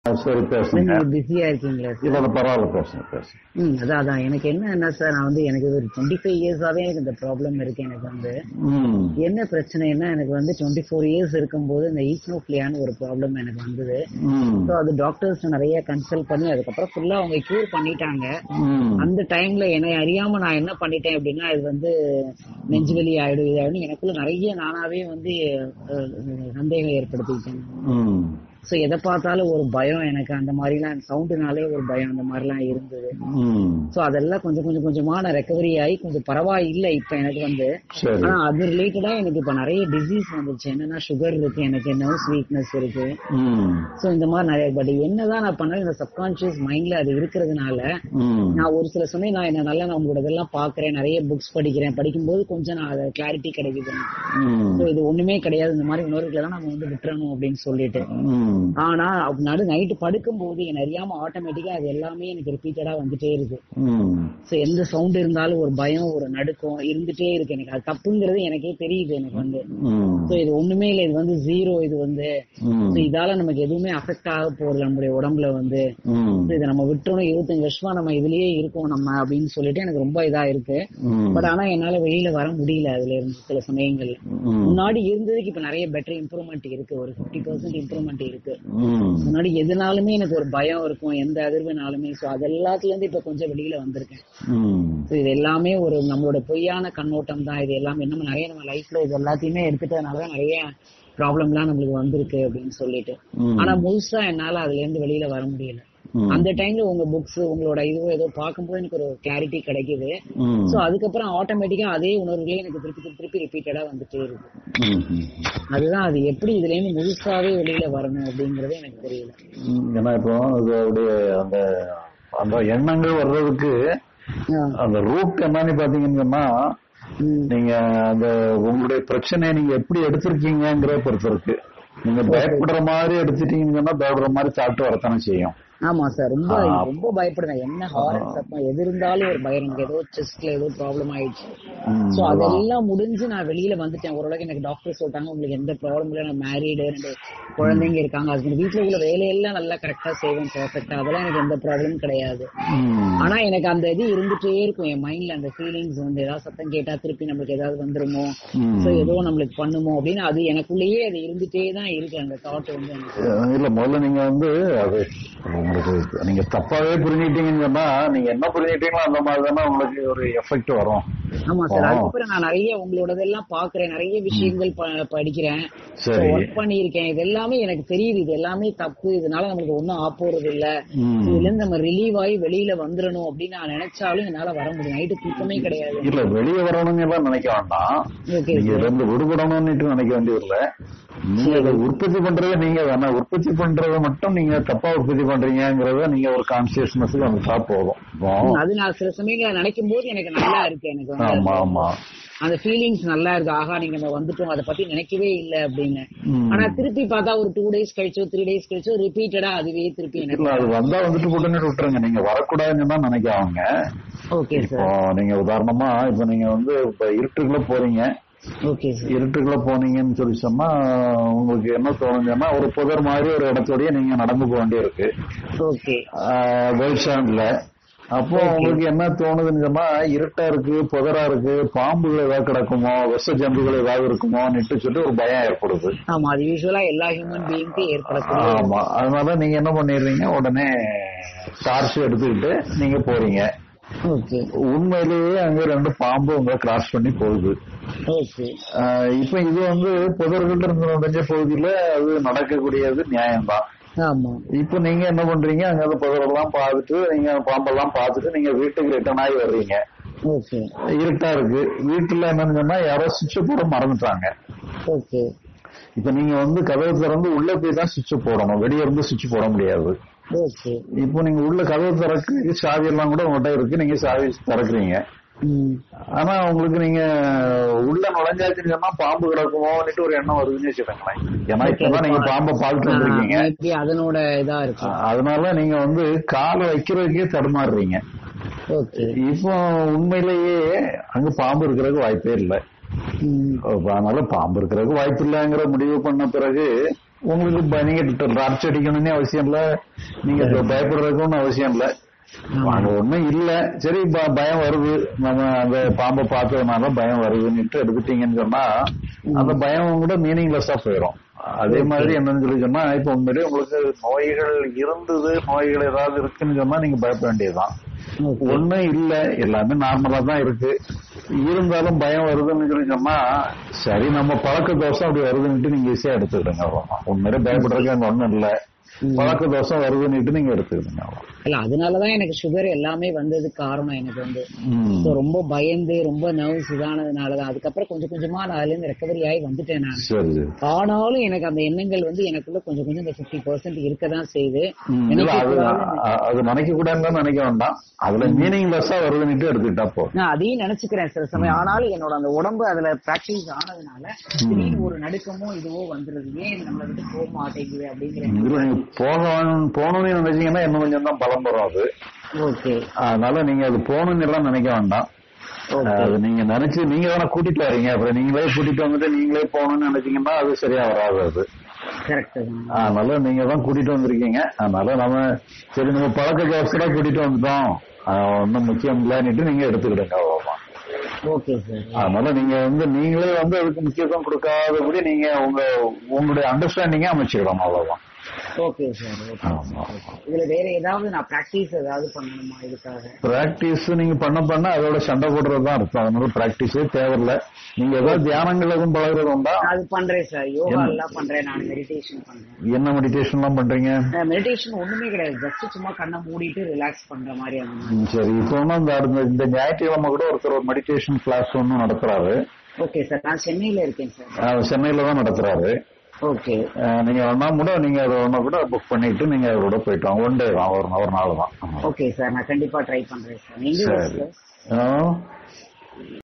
சரி பேசுங்க நீங்க பிஸியா இருக்கீங்களா சார் இல்ல இல்ல, பரவாயில்ல பேசுங்க பேசுங்க ம் அதான் அதான் எனக்கு என்ன சார் நான் வந்து எனக்கு ஒரு டுவெண்ட்டி ஃபைவ் இயர்ஸாவே எனக்கு இந்த ப்ராப்ளம் இருக்கு எனக்கு வந்து ம் என்ன பிரச்சனைன்னா எனக்கு வந்து டுவெண்ட்டி ஃபோர் இயர்ஸ் இருக்கும்போது இந்த ஈஸ்னோஃபிலியான்னு ஒரு ப்ராப்ளம் எனக்கு வந்தது ம் ஸோ அது டாக்டர்ஸ் நிறைய கன்சல்ட் பண்ணி அதுக்கப்புறம் ஃபுல்லா அவங்க கியூர் பண்ணிட்டாங்க ம் அந்த டைம்ல என்னை அறியாம நான் என்ன பண்ணிட்டேன் அப்படின்னா இது வந்து நெஞ்சுவலி ஆயிடும் இது ஆயிடும் எனக்குள்ள நிறைய நானாவே வந்து அஹ், சந்தேகம் ஏற்படுத்திக்கிட்டேன் ம் சோ எதை பார்த்தாலும் ஒரு பயம் எனக்கு அந்த மாதிரிலாம் சவுண்டுனாலே ஒரு பயம் அந்த மாதிரிலாம் இருந்தது ம் சோ அதெல்லாம் கொஞ்சம் கொஞ்சம் கொஞ்சமா நான் ரெக்கவரி ஆகி கொஞ்சம் பரவாயில்லை இப்ப எனக்கு வந்து சரி ஆனா அது ரிலேட்டடா எனக்கு இப்ப நிறைய டிசீஸ் வந்துருச்சு என்னன்னா சுகர் இருக்கு எனக்கு நர்வ்ஸ் வீக்னஸ் இருக்கு ம் சோ இந்த மாதிரி நிறைய பட் என்னதான் நான் பண்ணேன் இந்த சப்கான்சியஸ் மைண்ட்ல அது இருக்கிறதுனால ம் நான் ஒரு சில சமயம் நான் என்ன நல்லா நான் உங்களோட இதெல்லாம் பாக்குறேன் நிறைய புக்ஸ் படிக்கிறேன் படிக்கும்போது கொஞ்சம் நான் அதை கிளாரிட்டி கிடைக்குது ம் So இது ஒண்ணுமே கிடையாது இந்த மாதிரி உணர்வுகளை தான் நம்ம வந்து விட்டுறணும் அப்படின்னு சொல்லிட்டு ம் ஆனா நடு நைட்டு படுக்கும்போது என்ன அறியாம ஆட்டோமேட்டிக்கா அது எல்லாமே எனக்கு ரிப்பீட்டடா வந்துட்டே இருக்கு ம் சோ எந்த சவுண்ட் இருந்தாலும் ஒரு பயம் ஒரு நடுக்கம் இருந்துட்டே இருக்கு எனக்கு அது தப்புங்கிறது எனக்கே தெரியுது எனக்கு வந்து ம் சோ இது ஒண்ணுமே இல்ல இது வந்து ஜீரோ இது வந்து ம் So இதால நமக்கு எதுவுமே அஃபெக்ட் ஆக போறது நம்மளுடைய உடம்புல வந்து ம் So இதை நம்ம விட்டுறணும் இருபத்தஞ்சு வருஷமா நம்ம இதுலயே இருக்கோம் நம்ம அப்படின்னு சொல்லிட்டு எனக்கு ரொம்ப இதா இருக்கு ம் பட் ஆனா என்னால வெளியில வர முடியல அதுல இருந்து சில சமயங்கள்ல ம் முன்னாடி இருந்ததுக்கு இப்ப நிறைய பெட்டர் இம்ப்ரூவ்மெண்ட் இருக்கு ஒரு 50% பர்சன்ட் இம்ப்ரூவ்மெண்ட் இருக்கு ம் முன்னாடி எதுனாலுமே எனக்கு ஒரு பயம் இருக்கும் எந்த அதிர்வுனாலுமே சோ அது எல்லாத்துல இருந்து இப்ப கொஞ்சம் வெளியில வந்திருக்கேன் ம் So இது எல்லாமே ஒரு நம்மளோட பொய்யான கண்ணோட்டம் தான் இது எல்லாமே நம்ம நிறைய நம்ம லைஃப்ல இது எல்லாத்தையுமே எடுத்துட்டதுனாலதான் நிறைய ப்ராப்ளம்லாம் நம்மளுக்கு வந்திருக்கு அப்படின்னு சொல்லிட்டு ம். ஆனா முழுசா என்னால அதுல இருந்து வெளியில வர முடியல ம். அந்த டைம்ல உங்க புக்ஸ் உங்களோட இதுவோ ஏதோ பார்க்கும்போது எனக்கு ஒரு கிளாரிட்டி கிடைக்குது ம். சோ அதுக்கப்புறம் ஆட்டோமேட்டிக்கா அதே உணர்வுகளே எனக்கு திருப்பி திருப்பி திருப்பி ரிப்பீட்டடா வந்துட்டே இருக்கு ம். ம். அதுதான் அது எப்படி இதுல இருந்து முழுசாவே வெளியில வரணும் அப்படிங்கறது எனக்கு தெரியல ம். ஏன்னா இப்போ அதோடைய அந்த அந்த எண்ணங்கள் வர்றதுக்கு ஆ. அந்த ரூட் என்னன்னு பாத்தீங்கன்னு சொன்னா ம். நீங்க அந்த உங்களுடைய பிரச்சனையை நீங்க எப்படி எடுத்திருக்கீங்கங்கிற பொறுத்து இருக்கு நீங்க பயப்படுற மாதிரி எடுத்துட்டீங்கன்னு சொன்னா பயப்படுற மாதிரி சாப்பிட்டு வரத்தானே செய்யும் ஆமா சார் ரொம்ப ஆ. ரொம்ப பயப்படுறேன் என்ன ஹாரன் சத்தம் எது இருந்தாலும் ஒரு பயம் எனக்கு ஏதோ செஸ்ட்ல ஏதோ ப்ராப்ளம் ஆயிடுச்சு ம். சோ அதெல்லாம் முடிஞ்சு நான் வெளியில வந்துட்டேன் ஓரளவுக்கு எனக்கு டாக்டர் சொல்லிட்டாங்க உங்களுக்கு எந்த ப்ராப்ளம் இல்ல நான் மேரீடு ரெண்டு குழந்தைங்க இருக்காங்க அதுக்கு வீட்டுல உள்ள வேலையெல்லாம் நல்லா கரெக்டா செய்வேன் பெர்ஃபெக்டா அதெல்லாம் எனக்கு எந்த ப்ராப்ளமும் கிடையாது ம். ஆனா எனக்கு அந்த இது இருந்துட்டே இருக்கும் என் மைண்ட்ல அந்த ஃபீலிங்ஸ் வந்து ஏதாவது சத்தம் கேட்டா திருப்பி நம்மளுக்கு ஏதாவது வந்துருமோ ம். சோ ஏதோ நம்மளுக்கு பண்ணுமோ அப்படின்னு அது எனக்குள்ளேயே அது இருந்துட்டே தான் இருக்கு அந்த தாட் வந்து எனக்கு அஹ் இல்ல முதல்ல நீங்க வந்து அது உங்களுக்கு நீங்க தப்பாவே புரிஞ்சுக்கிட்டீங்கன்னு சொன்னா நீங்க என்ன புரிஞ்சுக்கிட்டீங்களோ அந்த மாதிரி தானே உங்களுக்கு ஒரு எஃபெக்ட் வரும் ஆமா சார் ஆ. அதுக்கப்புறம் நான் நிறைய உங்களோடதெல்லாம் பாக்குறேன் நிறைய விஷயங்கள் ப- படிக்கிறேன் சரி. ஒர்க் பண்ணியிருக்கேன் இது எல்லாமே எனக்கு தெரியுது இது எல்லாமே தப்பு இதனால நம்மளுக்கு ஒண்ணும் ஆப்போறது இல்ல ம். இதுல இருந்து நம்ம ரிலீவ் ஆகி வெளியில வந்துடணும் அப்படின்னு நான் நினைச்சாலும் என்னால வர முடியும் நைட்டு தூக்கமே கிடையாது இல்ல வெளியே வரணும்னு எல்லாம் நினைக்க வேண்டாம் ஓகே நீங்க இதுல இருந்து விடுபடணும்னு நினைக்க வேண்டியது இல்ல நீங்க அதை உற்பத்தி பண்றது நீங்க தானே உற்பத்தி பண்றத மட்டும் நீங்க தப்பா உற்பத்தி பண்றீங்கங்கறத நீங்க ஒரு கான்சியஸ்னஸ் வந்துட்டா போதும் இப்போ, அது நான் சில சமயங்களை நினைக்கும் போது எனக்கு நல்லா இருக்கு எனக்கு வந்து ஆமா ஆமா அந்த ஃபீலிங்ஸ் நல்லா இருக்கு ஆஹா நீங்க நம்ம வந்துட்டோம் அதை பத்தி நினைக்கவே இல்ல அப்படின்னு ம். ஆனா திருப்பி பார்த்தா ஒரு டூ டேஸ் கழிச்சோ த்ரீ டேஸ் கழிச்சோ ரிப்பீட்டடா அதுவே திருப்பி எனக்கு இல்ல அது வந்தா வந்துட்டு போட்டுன்னு விட்டுருங்க நீங்க வரக்கூடாதுன்னு தான் நினைக்காங்க ஓகே இப்போ சார் நீங்க உதாரணமா இப்ப நீங்க வந்து இப்ப இருட்டுக்குள்ள போறீங்க ஓகே சார் இருட்டுக்குள்ள போனீங்கன்னு சொல்லி சொன்னா உங்களுக்கு என்ன தோணுச்சுன்னா ஒரு புதர் மாதிரி ஒரு இடத்தோடய நீங்க நடந்து போக வேண்டியிருக்கு ஓகே வெளிச்சம்ல அப்போ உங்களுக்கு என்ன தோணுதுன்னு சொன்னா இருட்டா இருக்கு புதரா இருக்கு பாம்புகள் ஏதாவது கிடக்குமோ விஷ ஜந்துகள் ஏதாவது இருக்குமோன்னுட்டு சொல்லிட்டு ஒரு பயம் ஏற்படுது ஆமா அது யூஸ்வலா எல்லா ஹியூமன் பீயிங்க்கும் ஏற்படக்கூடிய ஆமா அதனால நீங்க என்ன பண்ணிடுறீங்க உடனே டார்ச் எடுத்துக்கிட்டு நீங்க போறீங்க ஓகே உண்மையிலேயே அங்க ரெண்டு பாம்பு உங்களை கிராஸ் பண்ணி போகுது ஓகே ஆஹ் இப்ப இது வந்து புதர்கள் இருந்து நுழைஞ்ச பகுதியில அது நடக்கக்கூடியது நியாயம்தான் ஆமா இப்ப நீங்க என்ன பண்றீங்க அங்க அந்த புதரெல்லாம் பார்த்துட்டு நீங்க பாம்பெல்லாம் பார்த்துட்டு நீங்க வீட்டுக்கு ரிட்டர்ன் ஆகி வர்றீங்க ஓகே இருட்டா இருக்கு வீட்டுல என்னன்னு சொன்னா யாரோ சுவிட்ச் போட மறந்துட்டாங்க ஓகே இப்ப நீங்க வந்து கதவு திறந்து உள்ள போய் தான் சுவிட்ச் போடணும் வெளியே இருந்து சுவிட்ச் போட முடியாது ஓகே இப்போ நீங்க உள்ள கதவு திறக்கு சாவி எல்லாம் கூட உங்கள்கிட்ட இருக்கு நீங்க சாவி திறக்குறீங்க ம் ஆனா உங்களுக்கு நீங்க உள்ள நுழைஞ்சாச்சுன்னு சொன்னா பாம்பு கிடக்குமோன்னுட்டு ஒரு எண்ணம் வருதுன்னு வச்சுக்கோங்களேன் ஏன்னா இப்பதான் நீங்க பாம்பை பார்த்துட்டு வந்திருக்கீங்க மேபி அதனோட இதா இருக்கும் அதனால நீங்க வந்து காலை வைக்கிறதுக்கே தடுமாறுறீங்க ஓகே இப்போ உண்மையிலேயே அங்க பாம்பு இருக்கிறதுக்கு வாய்ப்பே இல்லை ம் அதனால பாம்பு இருக்கிறதுக்கு வாய்ப்பு இல்லைங்கிற முடிவு பண்ண பிறகு உங்களுக்கு ப- நீங்க டார்ச் அடிக்கணும்னு அவசியம் இல்ல நீங்க இப்ப பயப்படுறதுக்குன்னு அவசியம் இல்ல அங்க ஒண்ணும் இல்ல சரி ப- பயம் வருது நம்ம அந்த பாம்பை பார்த்ததுனால பயம் வருதுன்னுட்டு எடுத்துட்டீங்கன்னு சொன்னா அந்த பயம் கூட மீனிங்லெஸ்ஸா போயிடும் அதே மாதிரி என்னன்னு சொல்லி சொன்னா இப்ப உண்மையிலேயே உங்களுக்கு நோய்கள் இருந்தது நோய்கள் ஏதாவது இருக்குன்னு சொன்னா நீங்க பயப்பட வேண்டியதுதான் ஓகே ஒண்ணும் இல்ல எல்லாமே நார்மலா தான் இருக்கு இருந்தாலும் பயம் வருதுன்னு சொல்லி சொன்னா சரி நம்ம பழக்க தோஷம் அப்படி வருதுன்னுட்டு நீங்க ஈஸியா எடுத்துக்கிடுங்க அவ்வளவுதான் உண்மையிலே பயப்படுறதுக்கு அங்க ஒண்ணும் இல்ல பழக்க தோஷம் வருதுன்னுட்டு நீங்க எடுத்துக்கிடுங்க அவ்வளவுதான் இல்ல அதனாலதான் எனக்கு சுகர் எல்லாமே வந்ததுக்கு காரணம் எனக்கு வந்து ம். So, ரொம்ப பயந்து ரொம்ப நர்வ்ஸ் இதானதுனாலதான் அதுக்கப்புறம் கொஞ்சம் கொஞ்சமா நான் அதுல இருந்து ரெக்கவரி ஆகி வந்துட்டேன் நான் சரி சரி ஆனாலும் எனக்கு அந்த எண்ணங்கள் வந்து எனக்குள்ள கொஞ்சம் கொஞ்சம் இந்த பிப்டி பர்சன்ட் இருக்கதான் செய்யுது ம், இல்ல எனக்கு அது இப்ப அ- அது நினைக்க கூடாதுன்னு நினைக்க வேண்டாம் அதுல மீனிங்லெஸ்ஸா வருதுன்னுட்டு எடுத்துக்கிட்டா போதும் நான் அதையும் நினைச்சுக்கிறேன் சில சமயம் ஆனாலும் என்னோட அந்த உடம்பு அதுல பிராக்டிஸ் ஆனதுனால திடீர்னு ஒரு நடுக்கமோ இதுவோ வந்துருது ஏன் இது நம்மளை விட்டு போக மாட்டேங்குது அப்படிங்கிற இதுல நீங்க போக போகணும்னு நினைச்சீங்கன்னா இன்னும் கொஞ்சம் தான் பலம் வரும் அது ஓகே அதனால நீங்க அது போகணும்னு எல்லாம் நினைக்க வேண்டாம் ஓகே அது நீங்க நினைச்சு நீங்க தானே கூட்டிட்டு வரீங்க அப்புறம் நீங்களே கூட்டிட்டு வந்துட்டு நீங்களே போகணும்னு நினைச்சீங்கன்னா அது சரியா வராது அது கரெக்ட் தான் அதனால நீங்க தான் கூட்டிட்டு வந்திருக்கீங்க அதனால நம்ம சரி நம்ம பழக்க தோசை கூட்டிட்டு வந்துட்டோம் ஆஹ் ஒண்ணும் முக்கியம் இல்லைன்னுட்டு நீங்க எடுத்துக்கிடுங்க அவ்வளவுதான் ஓகே சார் அதனால நீங்க வந்து நீங்களே வந்து அதுக்கு முக்கியத்துவம் கொடுக்காதபடி நீங்க உங்க உங்களுடைய அண்டர்ஸ்டாண்டிங்க அமைச்சுக்கலாம் அவ்வளவுதான் ஓகே சார் ஓகே ஆமா இதுல வேற ஏதாவது நான் பிராக்டிஸ் ஏதாவது பண்ணணுமா இதுக்காக பிராக்டிஸ் நீங்க பண்ண பண்ண அதோட சண்டை போடுறது தான் அர்த்தம் அதனால பிராக்டிஸே தேவையில்ல நீங்க ஏதாவது தியானங்கள் எதுவும் பழகுறது உண்டா நான் அது பண்றேன் சார் யோகா எல்லாம் பண்றேன் நான் மெடிடேஷன் பண்றேன் என்ன மெடிடேஷன் எல்லாம் பண்றீங்க மெடிடேஷன் ஒண்ணுமே கிடையாது ஜஸ்ட் சும்மா கண்ணை மூடிட்டு ரிலாக்ஸ் பண்ற மாதிரி அந்த மாதிரி ம், சரி இப்போ ஒன்றும் இந்த அடுத்த இந்த ஞாயிற்றுக்கிழமை கூட ஒருத்தர் ஒரு மெடிடேஷன் கிளாஸ் ஒன்றும் நடத்துறாரு ஓகே சார் நான் சென்னையில இருக்கேன் சார் அஹ் சென்னையில தான் நடத்துறாரு ஓகே அஹ் நீங்க ஒன்னா கூட நீங்க அதை ஒன்னா கூட புக் பண்ணிட்டு நீங்க அதோட போயிட்டு வாங்க ஒன் டே தான் ஒரு ஒரு நாள் தான் ஓகே சார் நான் கண்டிப்பா ட்ரை பண்றேன் சார் நீங்க சரி ஆ,